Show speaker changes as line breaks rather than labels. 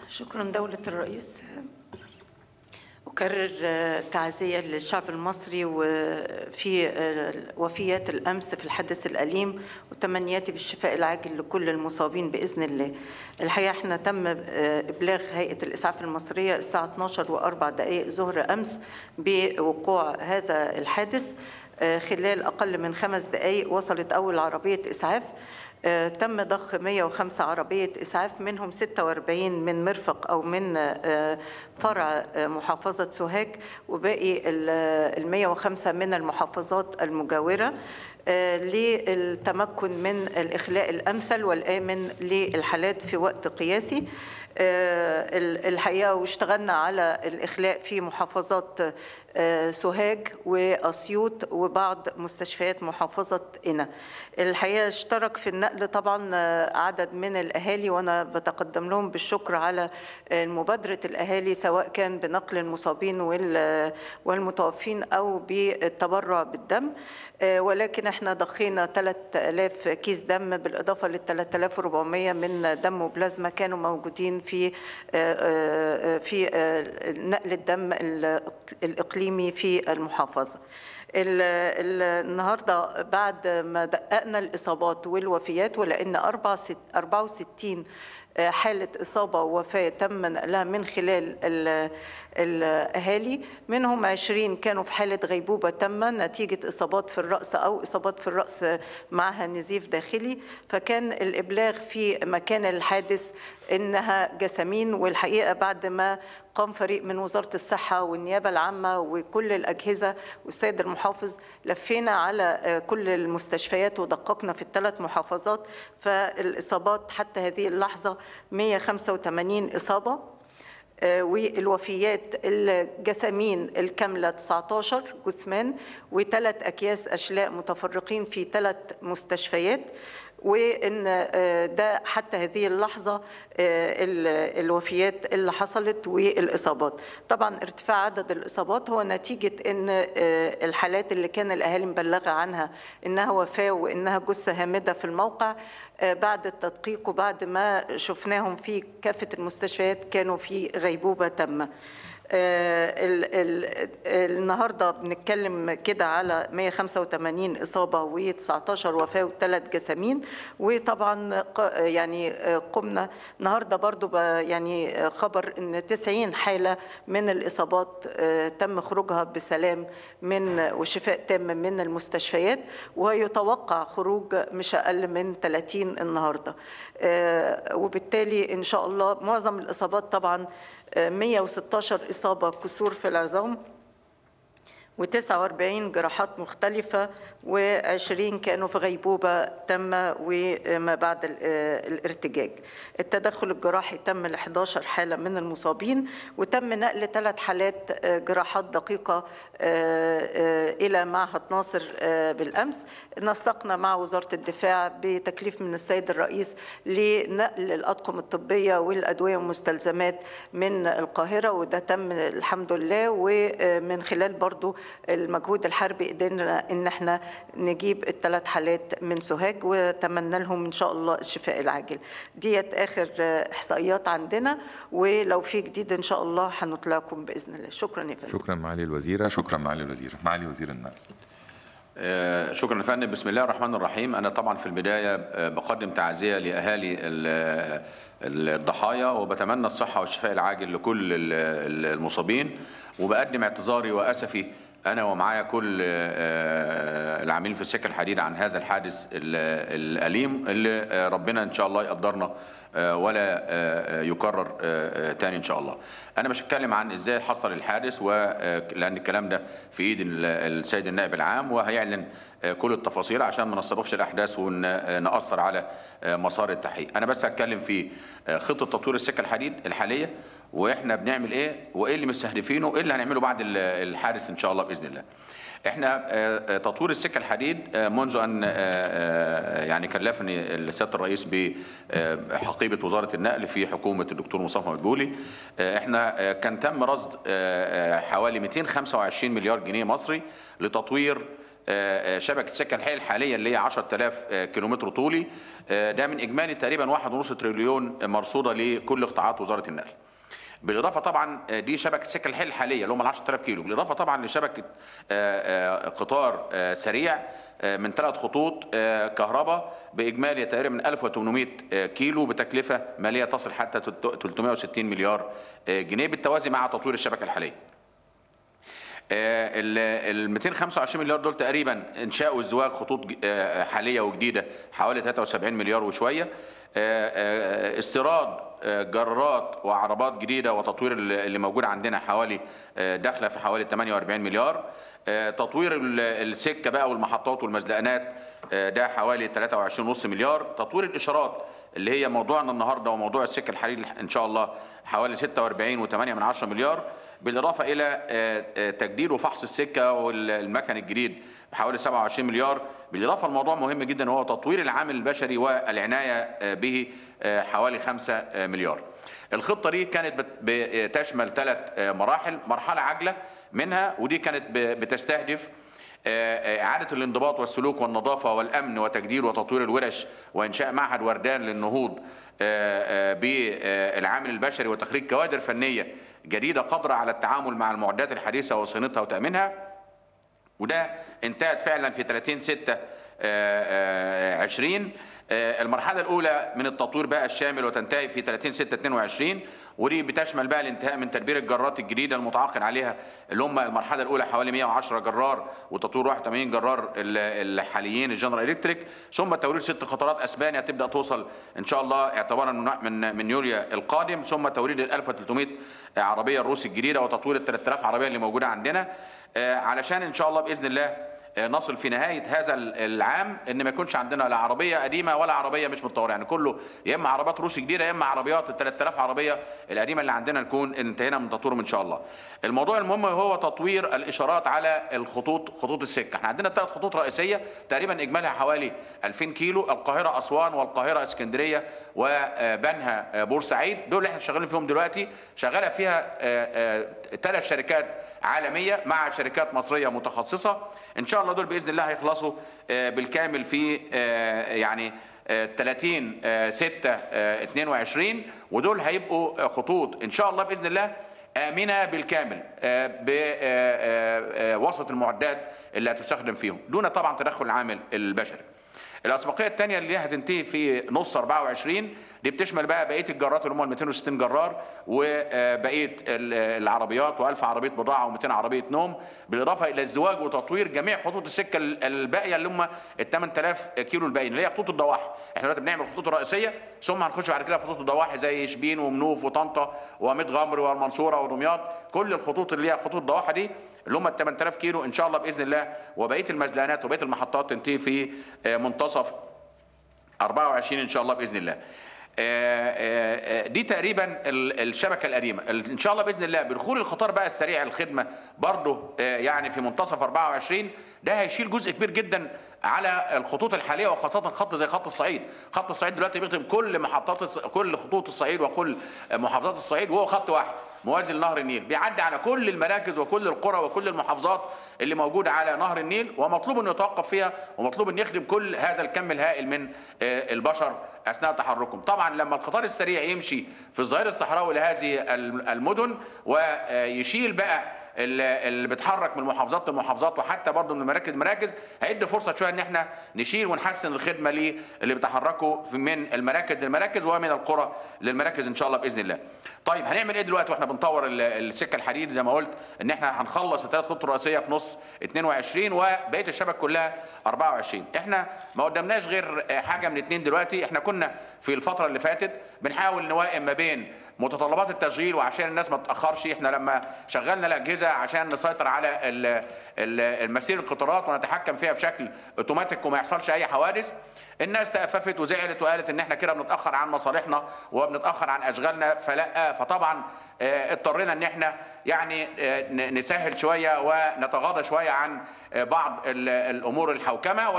شكرا دولة الرئيس أكرر آه، تعزية للشعب المصري وفي آه، وفيات الأمس في الحدث الأليم وتمنياتي بالشفاء العاجل لكل المصابين بإذن الله الحقيقة احنا تم آه، إبلاغ هيئة الإسعاف المصرية الساعة 12 وأربع دقائق ظهر أمس بوقوع هذا الحادث آه، خلال أقل من خمس دقائق وصلت أول عربية إسعاف آه، تم ضخ 105 عربية إسعاف منهم 46 من مرفق أو من آه، فرع آه، محافظة سوهاج وباقي ال 105 من المحافظات المجاورة آه، للتمكن من الإخلاء الأمثل والآمن للحالات في وقت قياسي آه، ال- الحقيقة واشتغلنا على الإخلاء في محافظات آه، سوهاج وأسيوط وبعض مستشفيات محافظة قنا الحقيقة اشترك في النقل طبعا آه، عدد من الأهالي وأنا بتقدم لهم بالشكر على آه، مبادرة الأهالي سواء كان بنقل المصابين وال- والمتوفين أو بالتبرع بالدم آه، ولكن احنا ضخينا 3000 كيس دم بالإضافة لل 3400 من دم وبلازما كانوا موجودين في آه، آه، في آه، نقل الدم ال- الإقليمي في المحافظة ال- ال- النهارده بعد ما دققنا الاصابات والوفيات ولان 64 حاله اصابه ووفاه تم نقلها من خلال ال- الاهالي منهم 20 كانوا في حاله غيبوبه تامه نتيجه اصابات في الراس او اصابات في الراس معها نزيف داخلي فكان الابلاغ في مكان الحادث انها جسامين والحقيقه بعد ما قام فريق من وزاره الصحه والنيابه العامه وكل الاجهزه والسيد المحافظ لفينا على آه، كل المستشفيات ودققنا في الثلاث محافظات فالاصابات حتى هذه اللحظه 185 اصابه آه، والوفيات الجسامين الكاملة 19 جثمان وثلاث أكياس أشلاء متفرقين في ثلاث مستشفيات وان آه، ده حتى هذه اللحظه آه، ال- الوفيات اللي حصلت والاصابات طبعا ارتفاع عدد الاصابات هو نتيجه ان آه، الحالات اللي كان الاهالي مبلغه عنها انها وفاه وانها جثه هامده في الموقع آه، بعد التدقيق وبعد ما شفناهم في كافه المستشفيات كانوا في غيبوبه تامه آه، ال- ال- النهارده بنتكلم كده على 185 اصابه و19 وفاه وثلاث جسامين وطبعا ق- يعني آه، قمنا النهارده برضو ب- يعني آه، خبر ان 90 حاله من الاصابات آه، تم خروجها بسلام من وشفاء تام من المستشفيات ويتوقع خروج مش اقل من 30 النهارده آه، وبالتالي ان شاء الله معظم الاصابات طبعا 116 إصابة كسور في العظام و49 جراحات مختلفة و20 كانوا في غيبوبة تامة وما بعد ال- آه، الارتجاج التدخل الجراحي تم ل 11 حالة من المصابين وتم نقل ثلاث حالات آه، جراحات دقيقة آه، آه، إلى معهد ناصر آه، بالأمس نسقنا مع وزارة الدفاع بتكليف من السيد الرئيس لنقل الأطقم الطبية والأدوية والمستلزمات من القاهرة وده تم الحمد لله ومن خلال برضو المجهود الحربي قدرنا ان احنا نجيب الثلاث حالات من سوهاج وتمنى لهم ان شاء الله الشفاء العاجل ديت اخر احصائيات عندنا ولو في جديد ان شاء الله هنطلعكم باذن الله شكرا يا فندم
شكرا معالي الوزيره شكرا معالي الوزيره معالي وزير النقل
آه، شكرا يا فندم بسم الله الرحمن الرحيم انا طبعا في البدايه آه، بقدم تعزيه لاهالي ال- الضحايا وبتمنى الصحه والشفاء العاجل لكل ال- ال- المصابين وبقدم اعتذاري واسفي انا ومعايا كل آه، العاملين في السكه الحديد عن هذا الحادث ال- الاليم اللي آه، ربنا ان شاء الله يقدرنا آه، ولا آه، يكرر آه، آه، تاني ان شاء الله. انا مش هتكلم عن ازاي حصل الحادث ولان الكلام ده في ايد ال- السيد النائب العام وهيعلن آه، كل التفاصيل عشان ما نسبقش الاحداث ونأثر على آه، مسار التحقيق. انا بس هتكلم في آه، خطه تطوير السكه الحديد الحاليه واحنا بنعمل ايه وايه اللي مستهدفينه وايه اللي هنعمله بعد ال- الحادث ان شاء الله باذن الله. احنا آه، آه، تطوير السكه الحديد آه، منذ ان آه، آه، يعني كلفني سياده الرئيس بحقيبه وزاره النقل في حكومه الدكتور مصطفى مدبولي آه، احنا آه، كان تم رصد آه، آه، حوالي 225 مليار جنيه مصري لتطوير آه، آه، شبكه سكه الحيل الحاليه اللي هي 10000 آه، كيلومتر طولي آه، ده من اجمالي تقريبا 1.5 تريليون مرصوده لكل قطاعات وزاره النقل بالاضافه طبعا آه، دي شبكه سكه الحيل الحاليه اللي هم ال 10000 كيلو بالاضافه طبعا لشبكه آه، آه، قطار آه، سريع آه، من ثلاث خطوط آه، كهرباء باجمالي تقريبا من 1800 آه، كيلو بتكلفه ماليه تصل حتى 360 مليار آه، جنيه بالتوازي مع تطوير الشبكه الحاليه ال 225 مليار دول تقريبا انشاء وازدواج خطوط ج- آه، حاليه وجديده حوالي 73 مليار وشويه آه، آه، استيراد آه، جرارات وعربات جديده وتطوير اللي اللي موجود عندنا حوالي آه، داخله في حوالي 48 مليار آه، تطوير ال- السكه بقى والمحطات والمزلقانات آه، ده حوالي 23.5 مليار تطوير الاشارات اللي هي موضوعنا النهارده وموضوع السكه الحديد ان شاء الله حوالي 46.8 من 10 مليار بالاضافه الى آه، آه، تجديد وفحص السكه والمكن الجديد بحوالي 27 مليار بالاضافه لموضوع مهم جدا وهو تطوير العامل البشري والعنايه آه، به آه، حوالي 5 مليار. الخطه دي كانت بت- بتشمل ثلاث مراحل، مرحله عاجله منها ودي كانت ب- بتستهدف آه، إعادة الانضباط والسلوك والنظافة والأمن وتجديد وتطوير الورش وإنشاء معهد وردان للنهوض آه، آه، بالعامل البشري وتخريج كوادر فنية جديدة قادرة على التعامل مع المعدات الحديثة وصيانتها وتأمينها وده انتهت فعلا في 30 6 20 آه، المرحلة الأولى من التطوير بقى الشامل وتنتهي في 30 6 22 ودي بتشمل بقى الانتهاء من تدبير الجرارات الجديدة المتعاقد عليها اللي هم المرحلة الأولى حوالي 110 جرار وتطوير 81 جرار ال- الحاليين الجنرال الكتريك ثم توريد ست قطارات اسبانيا تبدا توصل ان شاء الله اعتبارا من من من يوليو القادم ثم توريد ال 1300 عربيه الروس الجديده وتطوير ال 3000 عربيه اللي موجوده عندنا آه، علشان ان شاء الله باذن الله آه، نصل في نهايه هذا ال- العام ان ما يكونش عندنا لا عربيه قديمه ولا عربيه مش متطوره يعني كله يا اما عربيات روسي جديده يا اما عربيات ال 3000 عربيه القديمه اللي عندنا نكون انتهينا من تطويرهم ان شاء الله. الموضوع المهم هو تطوير الاشارات على الخطوط خطوط السكه، احنا عندنا ثلاث خطوط رئيسيه تقريبا اجمالها حوالي 2000 كيلو القاهره اسوان والقاهره اسكندريه وبنها بورسعيد دول اللي احنا شغالين فيهم دلوقتي شغاله فيها ثلاث شركات عالميه مع شركات مصريه متخصصه ان شاء الله دول باذن الله هيخلصوا آه، بالكامل في آه، يعني آه، 30 آه، 6 آه، 22 ودول هيبقوا آه، خطوط ان شاء الله باذن الله امنه بالكامل بوسط المعدات اللي هتستخدم فيهم دون طبعا تدخل العامل البشري الاسبقيه الثانيه اللي هتنتهي في نص 24 دي بتشمل بقى بقيه الجرارات اللي هم ال 260 جرار وبقيه ال- العربيات و1000 عربيه بضاعه و200 عربيه نوم بالاضافه الى الزواج وتطوير جميع خطوط السكه ال- الباقيه اللي هم ال 8000 كيلو الباقيين اللي هي خطوط الضواحي احنا دلوقتي بنعمل الخطوط الرئيسيه ثم هنخش بعد كده في خطوط الضواحي زي شبين ومنوف وطنطا وميت غمر والمنصوره ودمياط كل الخطوط اللي هي خطوط الضواحي دي اللي هم ال 8000 كيلو ان شاء الله باذن الله وبقيه المزلقانات وبقيه المحطات تنتهي في آه، منتصف 24 ان شاء الله باذن الله. آه، آه، آه، دي تقريبا ال- الشبكه القديمه ال- ان شاء الله باذن الله بدخول القطار بقى السريع الخدمه برضه آه، يعني في منتصف 24 ده هيشيل جزء كبير جدا على الخطوط الحاليه وخاصه خط زي خط الصعيد خط الصعيد دلوقتي بيخدم كل محطات الص- كل خطوط الصعيد وكل محافظات الصعيد وهو خط واحد موازي لنهر النيل بيعدي على كل المراكز وكل القرى وكل المحافظات اللي موجوده على نهر النيل ومطلوب انه يتوقف فيها ومطلوب انه يخدم كل هذا الكم الهائل من آه، البشر اثناء تحركهم طبعا لما القطار السريع يمشي في الظهير الصحراوي لهذه الم- المدن ويشيل بقى ال- اللي بيتحرك من محافظات لمحافظات وحتى برضه من مراكز مراكز هيدي فرصه شويه ان احنا نشيل ونحسن الخدمه للي بيتحركوا في- من المراكز للمراكز ومن القرى للمراكز ان شاء الله باذن الله. طيب هنعمل ايه دلوقتي واحنا بنطور ال- السكه الحديد زي ما قلت ان احنا هنخلص الثلاث خطوط الرئيسيه في نص 22 وبقيه الشبك كلها 24 احنا ما قدامناش غير آه، حاجه من اتنين دلوقتي احنا كنا في الفتره اللي فاتت بنحاول نوائم ما بين متطلبات التشغيل وعشان الناس ما تتاخرش احنا لما شغلنا الاجهزه عشان نسيطر على ال- ال- المسير القطارات ونتحكم فيها بشكل اوتوماتيك وما يحصلش اي حوادث الناس تأففت وزعلت وقالت ان احنا كده بنتاخر عن مصالحنا وبنتاخر عن اشغالنا فلا فطبعا آه، اضطرينا ان احنا يعني آه، ن- نسهل شويه ونتغاضى شويه عن آه، بعض ال- الامور الحوكمه